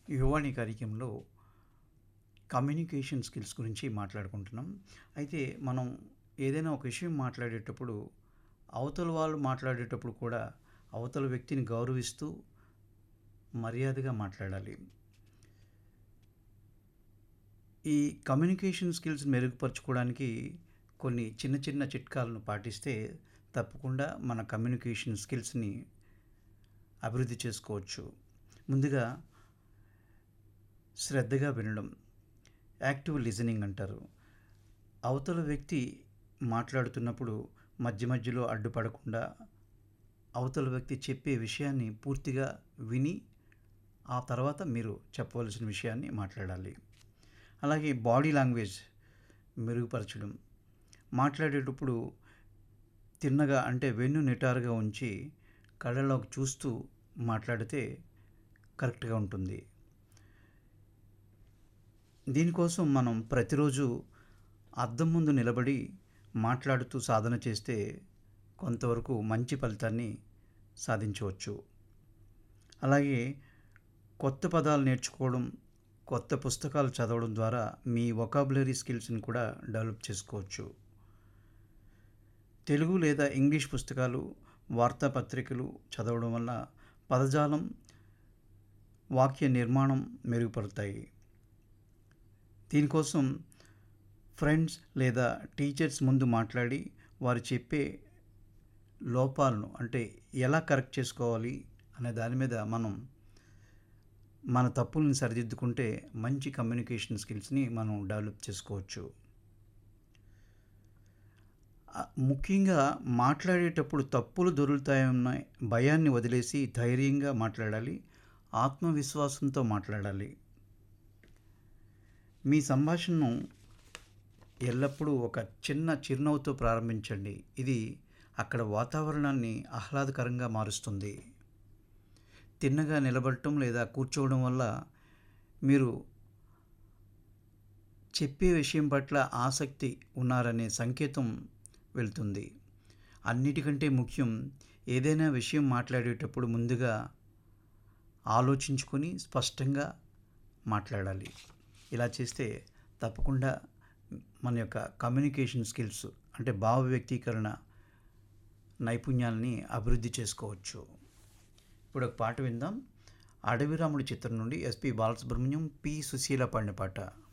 యువాని కార్యక్రమంలో communication skills గురించి మాట్లాడుకుంటున్నాం అయితే మనం ఏదైనా ఒక విషయం మాట్లాడేటప్పుడు అవతల వాళ్ళు మాట్లాడేటప్పుడు కూడా అవతల వ్యక్తిని గౌరవిస్తూ మర్యాదగా మాట్లాడాలి ఈ కమ్యూనికేషన్ స్కిల్స్ మెరుగుపరచుకోవడానికి కొన్ని చిన్న చిన్న చిట్కాలను పాటిస్తే తప్పకుండా మన కమ్యూనికేషన్ స్కిల్స్ని అభివృద్ధి చేసుకోవచ్చు ముందుగా శ్రద్ధగా వినడం యాక్టివ్ లిజనింగ్ అంటారు అవతల వ్యక్తి మాట్లాడుతున్నప్పుడు మధ్య మధ్యలో అడ్డుపడకుండా అవతల వ్యక్తి చెప్పే విషయాన్ని పూర్తిగా విని ఆ తర్వాత మీరు చెప్పవలసిన విషయాన్ని మాట్లాడాలి అలాగే బాడీ లాంగ్వేజ్ మెరుగుపరచడం మాట్లాడేటప్పుడు తిన్నగా అంటే వెన్ను నిటారుగా ఉంచి కళ్ళలోకి చూస్తూ మాట్లాడితే కరెక్ట్గా ఉంటుంది దీనికోసం మనం ప్రతిరోజు అద్దం ముందు నిలబడి మాట్లాడుతూ సాధన చేస్తే కొంతవరకు మంచి ఫలితాన్ని సాధించవచ్చు అలాగే కొత్త పదాలు నేర్చుకోవడం కొత్త పుస్తకాలు చదవడం ద్వారా మీ వొకాబులరీ స్కిల్స్ని కూడా డెవలప్ చేసుకోవచ్చు తెలుగు లేదా ఇంగ్లీష్ పుస్తకాలు వార్తాపత్రికలు చదవడం వల్ల పదజాలం వాక్య నిర్మాణం మెరుగుపడతాయి దీనికోసం ఫ్రెండ్స్ లేదా టీచర్స్ ముందు మాట్లాడి వారు చెప్పే లోపాలను అంటే ఎలా కరెక్ట్ చేసుకోవాలి అనే దాని మీద మనం మన తప్పుల్ని సరిదిద్దుకుంటే మంచి కమ్యూనికేషన్ స్కిల్స్ని మనం డెవలప్ చేసుకోవచ్చు ముఖ్యంగా మాట్లాడేటప్పుడు తప్పులు దొరుకుతాయన్న భయాన్ని వదిలేసి ధైర్యంగా మాట్లాడాలి ఆత్మవిశ్వాసంతో మాట్లాడాలి మీ సంభాషణను ఎల్లప్పుడూ ఒక చిన్న చిరునవ్వుతో ప్రారంభించండి ఇది అక్కడ వాతావరణాన్ని ఆహ్లాదకరంగా మారుస్తుంది తిన్నగా నిలబడటం లేదా కూర్చోవడం వల్ల మీరు చెప్పే విషయం పట్ల ఆసక్తి ఉన్నారనే సంకేతం వెళ్తుంది అన్నిటికంటే ముఖ్యం ఏదైనా విషయం మాట్లాడేటప్పుడు ముందుగా ఆలోచించుకొని స్పష్టంగా మాట్లాడాలి ఇలా చేస్తే తప్పకుండా మన యొక్క కమ్యూనికేషన్ స్కిల్స్ అంటే భావ వ్యక్తీకరణ నైపుణ్యాలని అభివృద్ధి చేసుకోవచ్చు ఇప్పుడు ఒక పాట విందాం అడవిరాముడి చిత్రం నుండి ఎస్పి బాలసుబ్రహ్మణ్యం పి సుశీల పాడిన పాట